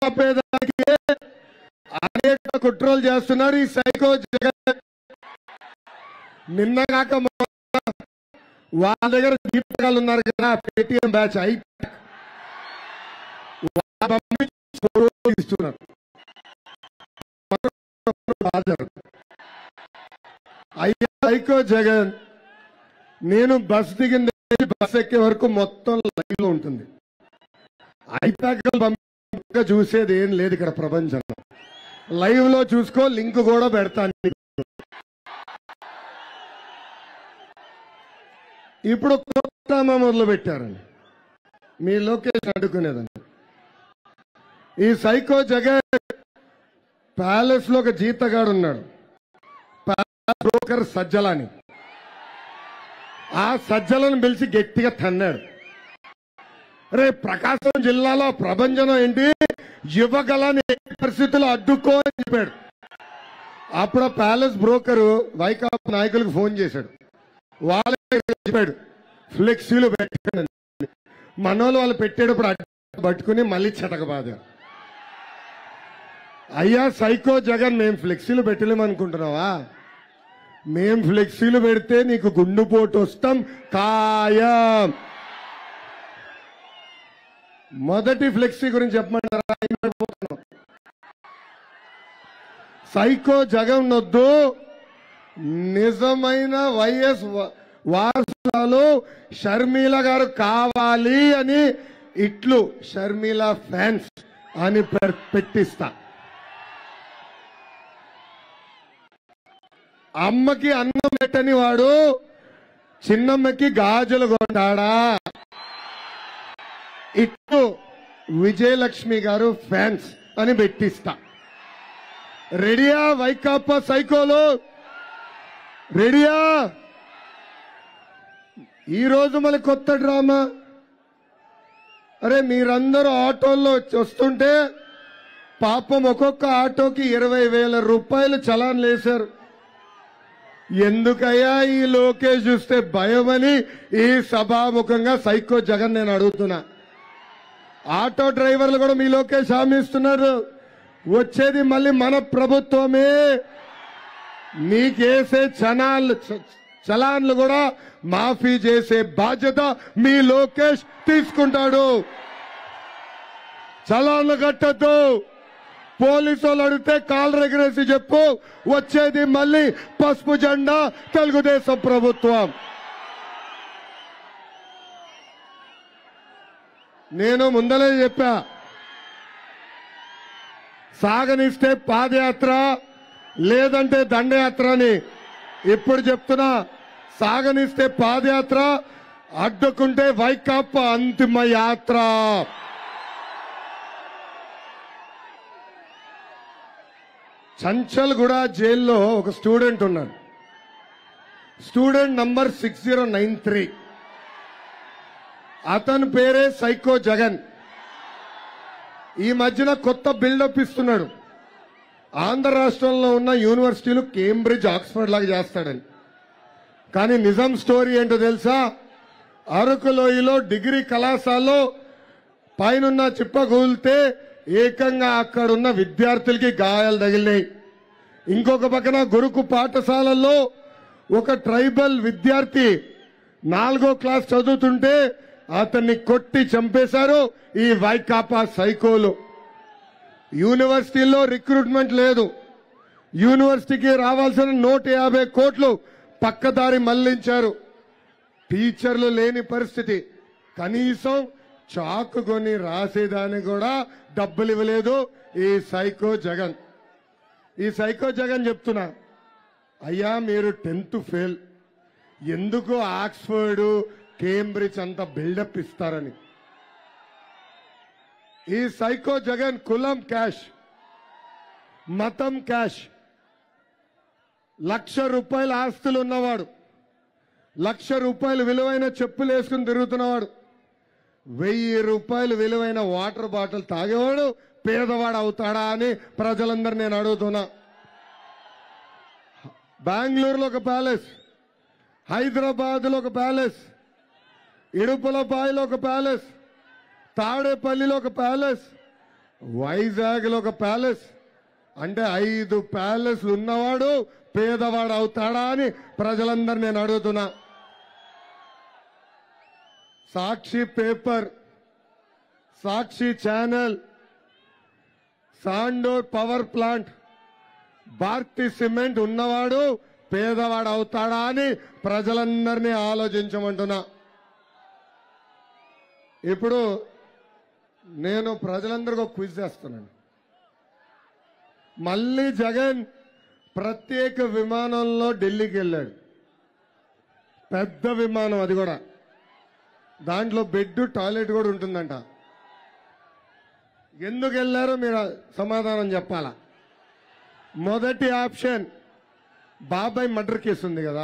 ఆపేదానికి అనేక కుట్రలు చేస్తున్నారు ఈ సైకో జగన్ నిన్న కాక మొన్న వాళ్ళ దగ్గర దీపకాలు ఉన్నారు కదా పేటిఎం బ్యాచ్ ఐ వాళ్ళ పంపించి ఫోటోలు ఇస్తున్నారు హాజరు. అయ్యా సైకో జగన్ నేను బస్ దిగిన దగ్గర నుంచి బస్ ఎక్కే వరకు మొత్తం లైవ్ లో ఉంటుంది ఐప్యాక్ పంపక చూసేది ఏం లేదు ఇక్కడ ప్రపంచంలో లైవ్ లో చూసుకో లింక్ కూడా పెడతాను నీకు. ఇప్పుడు కొత్త మొదలు పెట్టారండి మీ లొకేషన్ అడ్డుకునేదండి ఈ సైకో జగన్ ప్యాలెస్ లో ఒక జీతగాడు ఉన్నాడు ప్యాలెస్ బ్రోకర్ సజ్జలని ఆ సజ్జలను పిలిచి గట్టిగా తన్నాడు రే ప్రకాశం జిల్లాలో ప్రభంజనం ఏంటి యువగలని ఎట్టి పరిస్థితుల్లో అడ్డుకో అని చెప్పాడు అప్పుడు ఆ ప్యాలెస్ బ్రోకరు వైకాపా నాయకులకు ఫోన్ చేశాడు వాళ్ళే చెప్పాడు ఫ్లెక్సీలు పెట్టాడు మనోళ్ళు వాళ్ళు పెట్టేటప్పుడు అడ్డు పట్టుకుని మళ్ళీ చెతకబాదారు అయ్యా సైకో జగన్ మేము ఫ్లెక్సీలు పెట్టలేమనుకుంటున్నావా మేం ఫ్లెక్సీలు పెడితే నీకు గుండుపోటు వస్తాం ఖాయం మొదటి ఫ్లెక్సీ గురించి చెప్పమంటారా అయిపోతున్నాం. సైకో జగన్ వద్దు నిజమైన వైఎస్ వ- వారసురాలు షర్మిల గారు కావాలి అని ఇట్లు షర్మిల ఫ్యాన్స్ అని పె- పెట్టిస్తా అమ్మకి అన్నం పెట్టని వాడు చిన్నమ్మకి గాజులు కొంటాడా ఇట్లు విజయలక్ష్మి గారు ఫ్యాన్స్ అని పెట్టిస్తా రెడీయా వైకాపా సైకోలు రెడీయా ఈ రోజు మళ్ళీ కొత్త డ్రామా అరే మీరందరూ ఆటోల్లో వచ్చి వస్తుంటే పాపం ఒక్కొక్క ఆటోకి ఇరవై వేల రూపాయలు చలాన్ లేశారు ఎందుకయ్యా ఈ లోకేష్ చూస్తే భయమని ఈ సభాముఖంగా సైకో జగన్ నేను అడుగుతున్నా ఆటో డ్రైవర్లు కూడా మీ లోకేష్ హామీ ఇస్తున్నారు వచ్చేది మళ్ళీ మన ప్రభుత్వమే మీకేసే చనాలు చ- చలాన్లు కూడా మాఫీ చేసే బాధ్యత మీ లోకేష్ తీసుకుంటాడు చలాన్లు కట్టద్దు పోలీసు వాళ్ళు అడిగితే కాలు ఎగరేసి చెప్పు వచ్చేది మళ్ళీ పసుపు జెండా తెలుగుదేశం ప్రభుత్వం నేను ముందలే చెప్పా సాగనిస్తే పాదయాత్ర లేదంటే దండయాత్ర అని ఇప్పుడు చెప్తున్నా సాగనిస్తే పాదయాత్ర అడ్డుకుంటే వైకాపా అంతిమ యాత్ర చంచల్గూడ జైల్లో ఒక స్టూడెంట్ ఉన్నాడు student number six zero nine three అతని పేరే సైకో జగన్ ఈ మధ్యన కొత్త బిల్డప్ ఇస్తున్నాడు ఆంధ్ర రాష్ట్రంలో ఉన్న యూనివర్సిటీలు కేంబ్రిడ్జ్ ఆక్స్ఫర్డ్ లాగా చేస్తాడని కానీ నిజం స్టోరీ ఏంటో తెలుసా అరకు లోయలో డిగ్రీ కళాశాలలో పైనున్న చిప్ప కూలితే ఏకంగా అక్కడున్న విద్యార్థులకి గాయాలు తగిలినాయి ఇంకొక పక్కన గురుకు పాఠశాలల్లో ఒక ట్రైబల్ విద్యార్థి నాలుగో క్లాస్ చదువుతుంటే అతన్ని కొట్టి చంపేశారు ఈ వైకాపా సైకోలు యూనివర్సిటీల్లో రిక్రూట్మెంట్ లేదు యూనివర్సిటీకి రావాల్సిన నూట యాభై కోట్లు పక్కదారి మళ్లించారు టీచర్లు లేని పరిస్థితి కనీసం చాకు కొని రాసేదానికి కూడా డబ్బులు ఇవ్వలేదు ఈ సైకో జగన్ ఈ సైకో జగన్ చెప్తున్నా అయ్యా మీరు టెన్త్ ఫెయిల్ ఎందుకు ఆక్స్ఫర్డ్ కేంబ్రిడ్జ్ అంత బిల్డప్ ఇస్తారని ఈ సైకో జగన్ కులం క్యాష్ మతం క్యాష్ లక్ష రూపాయల ఆస్తులు ఉన్నవాడు లక్ష రూపాయలు విలువైన చెప్పులు వేసుకుని తిరుగుతున్నవాడు వెయ్యి రూపాయలు విలువైన వాటర్ బాటిల్ తాగేవాడు పేదవాడు అవుతాడా అని ప్రజలందరూ నేను అడుగుతున్నా బెంగళూరులో ఒక ప్యాలెస్ హైదరాబాద్లో ఒక ప్యాలెస్ ఇడుపులపాయలో ఒక ప్యాలెస్ తాడేపల్లిలో ఒక ప్యాలెస్ వైజాగ్ లో ఒక ప్యాలెస్ అంటే ఐదు ప్యాలెస్లు ఉన్నవాడు పేదవాడు అవుతాడా అని ప్రజలందరూ నేను అడుగుతున్నా Sakshi paper Sakshi channel Sandur power plant Bharathi cement ఉన్నవాడు పేదవాడు అవుతాడా అని ప్రజలందరినీ ఆలోచించమంటున్నా ఇప్పుడు నేను ప్రజలందరికీ ఒక క్విజ్ చేస్తున్నాను మళ్ళీ జగన్ ప్రత్యేక విమానంలో ఢిల్లీకి వెళ్ళాడు పెద్ద విమానం అది కూడా దాంట్లో బెడ్ టాయిలెట్ కూడా ఉంటుందంట ఎందుకు వెళ్ళారో మీరు సమాధానం చెప్పాలా మొదటి ఆప్షన్ బాబాయ్ మర్డర్ కేసు ఉంది కదా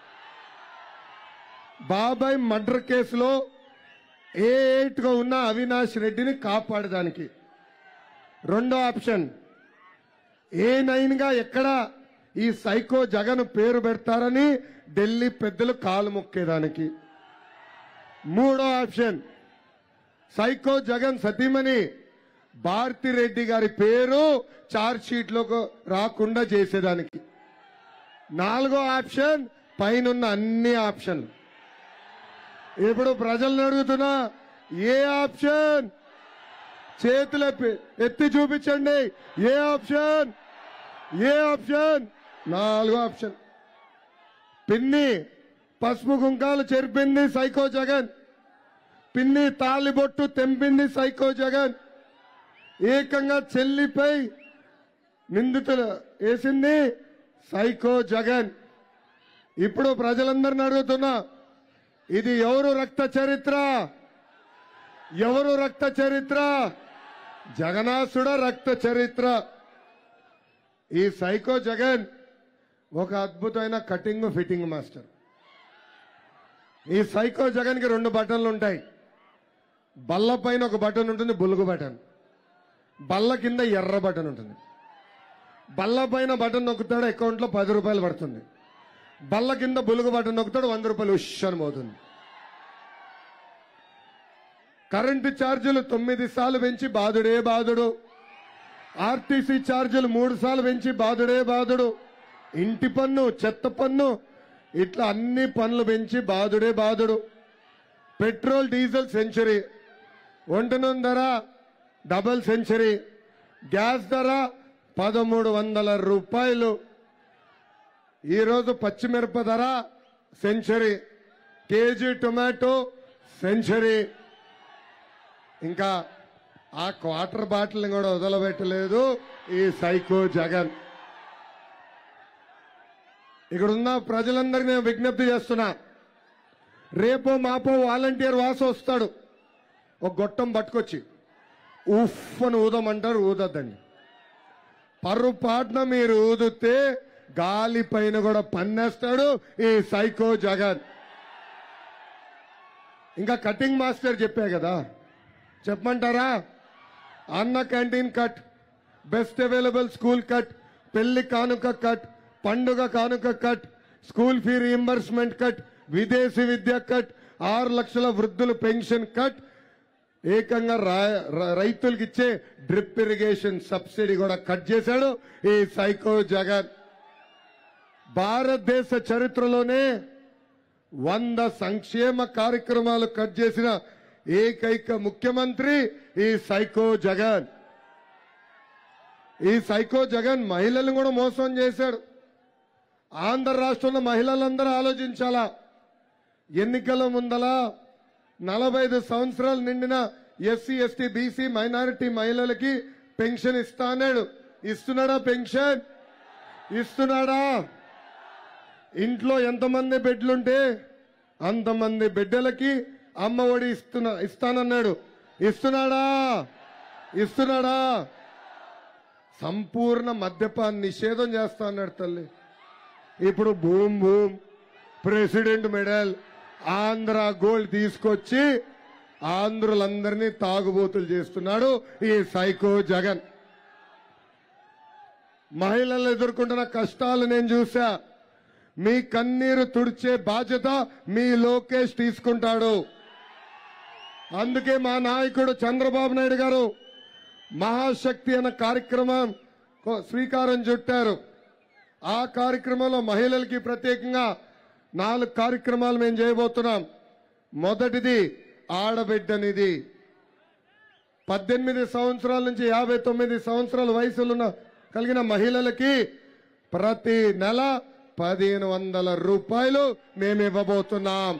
బాబాయ్ మర్డర్ కేసులో ఏ ఎయిట్ గా ఉన్న అవినాష్ రెడ్డిని కాపాడడానికి రెండో ఆప్షన్ ఏ నైన్ గా ఎక్కడ ఈ సైకో జగన్ పేరు పెడతారని ఢిల్లీ పెద్దలు కాలు మొక్కేదానికి మూడో ఆప్షన్ సైకో జగన్ సతీమణి భారతిరెడ్డి గారి పేరు చార్జ్ షీట్ లోకి రాకుండా చేసేదానికి నాలుగో ఆప్షన్ పైనున్న అన్ని ఆప్షన్లు ఇప్పుడు ప్రజలను అడుగుతున్నా ఏ ఆప్షన్ చేతులు ఎత్తి- ఎత్తి చూపించండి ఏ ఆప్షన్ ఏ ఆప్షన్ నాలుగో ఆప్షన్ పిన్ని పసుపు కుంకాలు చెరిపింది సైకో జగన్ పిన్ని తాలిబొట్టు తెంపింది సైకో జగన్ ఏకంగా చెల్లిపై నిందితులు వేసింది సైకో జగన్ ఇప్పుడు ప్రజలందరిని అడుగుతున్నా ఇది ఎవరు రక్త చరిత్ర ఎవరు రక్త చరిత్ర జగనాసుడ రక్త చరిత్ర ఈ సైకో జగన్ ఒక అద్భుతమైన కటింగ్ ఫిట్టింగ్ మాస్టర్ ఈ సైకో జగన్ కి రెండు బటన్లు ఉంటాయి బల్ల పైన ఒక బటన్ ఉంటుంది బులుగు బటన్ బల్ల కింద ఎర్ర బటన్ ఉంటుంది బల్ల పైన బటన్ నొక్కుతాడు అకౌంట్ లో పది రూపాయలు పడుతుంది బల్ల కింద బులుగు బటన్ నొక్కుతాడు వంద రూపాయలు ఉష్ అని పోతుంది కరెంటు ఛార్జీలు తొమ్మిది సార్లు పెంచి బాధుడే బాధుడు ఆర్టీసీ ఛార్జీలు మూడు సార్లు పెంచి బాధుడే బాధుడు ఇంటి పన్ను చెత్త పన్ను ఇట్లా అన్ని పన్నులు పెంచి బాధుడే బాధుడు పెట్రోల్ డీజిల్ సెంచరీ వంట నూనె ధర డబల్ సెంచరీ గ్యాస్ ధర పదమూడు వందల రూపాయలు ఈరోజు పచ్చిమిరప ధర సెంచరీ కేజీ టొమాటో సెంచరీ ఇంకా ఆ క్వార్టర్ బాటిల్ని కూడా వదలబెట్టలేదు ఈ సైకో జగన్ ఇక్కడ ఉన్న ప్రజలందరికీ నేను విజ్ఞప్తి చేస్తున్నా రేపో మాపో వాలంటీర్ వాసు వస్తాడు ఒక గొట్టం పట్టుకొచ్చి ఉఫ్ అని ఊదమంటారు ఊదద్దండి పర్రుపాటున మీరు ఊదితే గాలి పైన కూడా పన్నేస్తాడు ఈ సైకో జగన్ ఇంకా కటింగ్ మాస్టర్ చెప్పా కదా చెప్పమంటారా అన్న canteen cut best available school cut పెళ్లి కానుక కట్ పండుగ కానుక cut school fee reimbursement cut విదేశీ విద్య కట్ ఆరు లక్షల వృద్ధుల పెన్షన్ కట్ ఏకంగా రా- ర- రైతులకు ఇచ్చే డ్రిప్ ఇరిగేషన్ సబ్సిడీ కూడా కట్ చేశాడు ఈ సైకో జగన్ భారతదేశ చరిత్రలోనే వంద సంక్షేమ కార్యక్రమాలు కట్ చేసిన ఏకైక ముఖ్యమంత్రి ఈ సైకో జగన్ ఈ సైకో జగన్ మహిళలను కూడా మోసం చేశాడు ఆంధ్ర రాష్ట్రంలో మహిళలందరూ ఆలోచించాలా ఎన్నికల ముందల నలభై ఐదు సంవత్సరాలు నిండిన ఎస్సీ ఎస్టీ బీసీ మైనారిటీ మహిళలకి పెన్షన్ ఇస్తా అన్నాడు ఇస్తున్నాడా పెన్షన్ ఇస్తున్నాడా ఇంట్లో ఎంతమంది బిడ్డలుంటే అంతమంది బిడ్డలకి అమ్మ ఒడి ఇస్తున్నా ఇస్తానన్నాడు ఇస్తున్నాడా ఇస్తున్నాడా సంపూర్ణ మద్యపాన్ నిషేధం చేస్తా అన్నాడు తల్లి ఇప్పుడు boom boom president medal Andhra gold తీసుకొచ్చి ఆంధ్రులందరినీ తాగుబోతులు చేస్తున్నాడు ఈ సైకో జగన్ మహిళలు ఎదుర్కొంటున్న కష్టాలు నేను చూసా మీ కన్నీరు తుడిచే బాధ్యత మీ లోకేష్ తీసుకుంటాడు అందుకే మా నాయకుడు చంద్రబాబు నాయుడు గారు మహాశక్తి అన్న కార్యక్రమం కో- శ్రీకారం చుట్టారు ఆ కార్యక్రమంలో మహిళలకి ప్రత్యేకంగా నాలుగు కార్యక్రమాలు మేము చేయబోతున్నాం మొదటిది ఆడబిడ్డనిది పద్దెనిమిది సంవత్సరాల నుంచి యాభై తొమ్మిది సంవత్సరాల వయసులున్న కలిగిన మహిళలకి ప్రతి నెల పదిహేను వందల రూపాయలు మేము ఇవ్వబోతున్నాం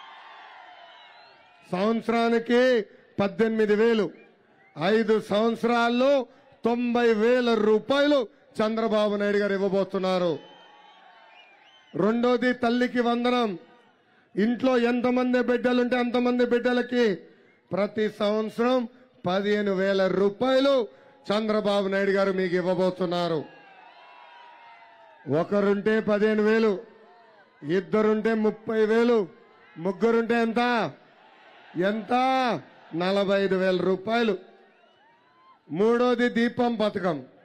సంవత్సరానికి పద్దెనిమిది వేలు ఐదు సంవత్సరాల్లో తొంభై వేల రూపాయలు చంద్రబాబు నాయుడు గారు ఇవ్వబోతున్నారు రెండోది తల్లికి వందనం ఇంట్లో ఎంతమంది బిడ్డలుంటే అంతమంది బిడ్డలకి ప్రతి సంవత్సరం పదిహేను వేల రూపాయలు చంద్రబాబు నాయుడు గారు మీకు ఇవ్వబోతున్నారు ఒకరుంటే పదిహేను వేలు ఇద్దరుంటే ముప్పై వేలు ముగ్గురుంటే ఎంత ఎంత నలభై ఐదు వేల రూపాయలు మూడోది దీపం పథకం